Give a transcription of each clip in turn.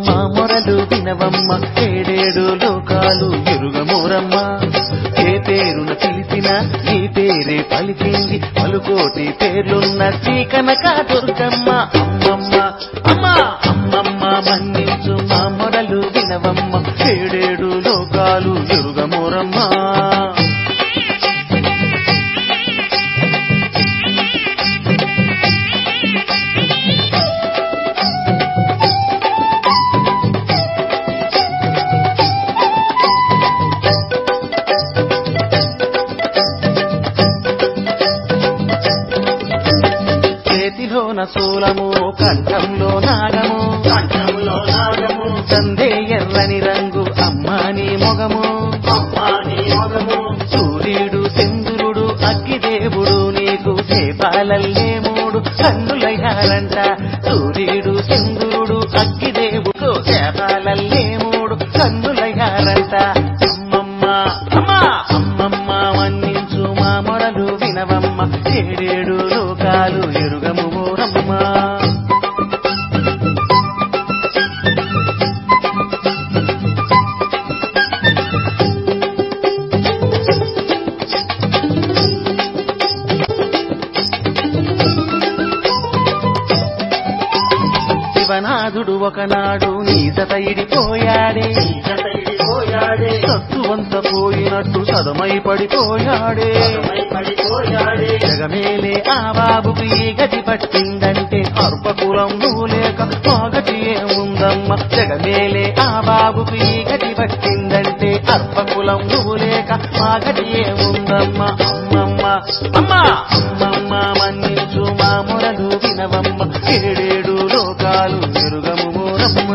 మా మొరలు వినవమ్మ ఏడేడు లోకాలు ఎరుగమోరమ్మ ఏ పేరున పిలిచిన నీ పేరే పలికింది పలుకోటి పేర్లున్న శ్రీ కనక దుర్గమ్మ అమ్మమ్మ అమ్మ అమ్మమ్మ మన్నించు మా మొరలు వినవమ్మ ఏడేడు లోకాలు ఎరుగమోరమ్మ చేతిలోన శూలము కంఠంలో నాగము కంఠములో నాగము సందే ఎర్రని రంగు అమ్మాని మొగము అమ్మాని యోగము సూర్యుడు చంద్రుడు అగ్గిదేవుడు నీకు చేపాలల్లే మూడు కన్నులయ్యారంట సూర్యుడు చంద్రుడు అగ్గిదేవుడు చేపాలల్లే మూడు కన్నులయ్యారంట అమ్మమ్మ అమ్మ అమ్మమ్మ మన్నించు మా మొరలు వినవమ్మ ఏడేడు లోకాలు ఎరుగము ఓరమ్మ శివనాథుడు ఒకనాడు నీసత ఇడిపోయాడే జతైడిపోయాడే సత్తువంత పోయినట్టు సదమై పడిపోయాడే పడిపోయాడే జగమేలే ఆ బాబుకు ఈ గతి పట్టిందంటే అర్పకులం నువ్వు లేక మాగటి ఏముందమ్మ జగమేలే ఆ బాబుకు ఈ గతి పట్టిందంటే అర్పకులం నువ్వు లేక మాగటి ఏముందమ్మ అమ్మమ్మ అమ్మ అమ్మమ్మ మన్నించు మా మొరలు వినవమ్మ ఏడేడు లోకాలు ఎరుగము మోరమ్మ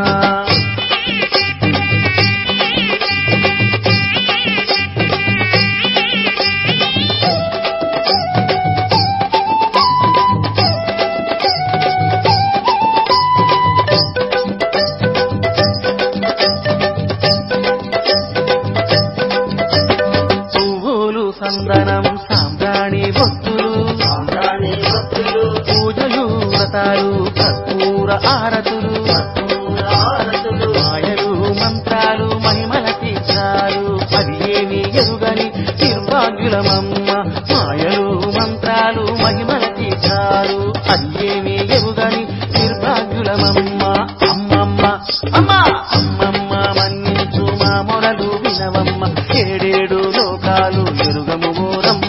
పువ్వులు సందనం సాంబ్రాణి భక్తులు సాంబ్రాణి భక్తులు పూజలు వ్రతాలు కర్పూర ఆరతులు హారతులు మాయలు మంత్రాలు మహిమల తీర్థాలు అది ఏమి ఎరుగని నిర్భాగ్యులమమ్మ మాయలు మంత్రాలు మహిమల తీర్థాలు అది ఏమి ఎరుగని నిర్భాగ్యులమమ్మ అమ్మమ్మ అమ్మ అమ్మమ్మ మన్నించు మా మొరలు వినవమ్మ ఏడేడు లోకాలు ఎరుగము ఓరమ్మ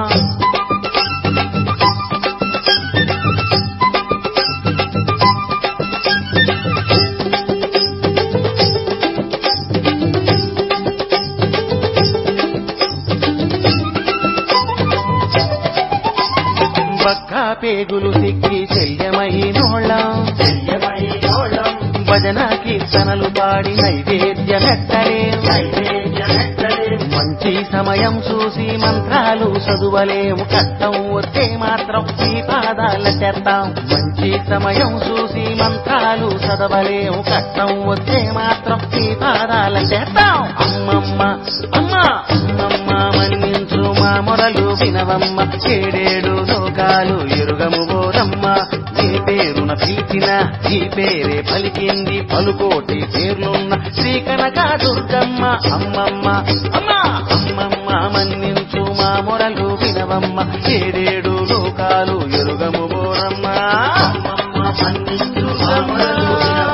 బక్కా పేగులు సిక్కి శల్యమైనోళ్ళం చెయ్యమై నోళం భజన కీర్తనలు పాడి నైవేద్యమెత్తలే నైవేద్యమెత్తలే మంచి సమయం చూసి మంత్రాలు చదువలేము కష్టం వస్తే మాత్రం ఈ పాదాల చేస్తాం మంచి సమయం చూసి మంత్రాలు చదవలేము కష్టం వస్తే మాత్రం ఈ పాదాల చేస్తాం అమ్మమ్మ అమ్మ అమ్మమ్మ మన్నించు మా మొరలు వినవమ్మ ఏడేడు లోకాలు ఎరుగము బోరమ్మ నీ పేరున పిలిచిన ఈ పేరే పలికింది పలుకోటి పేర్లున్న శ్రీ కనక దుర్గమ్మ అమ్మమ్మ అమ్మ అమ్మమ్మ మన్నించు మా మొరలు వినవమ్మ ఏడేడు లోకాలు ఎరుగము బోరమ్మ అమ్మమ్మ మన్నించు మా మొరలు వినవమ్మ.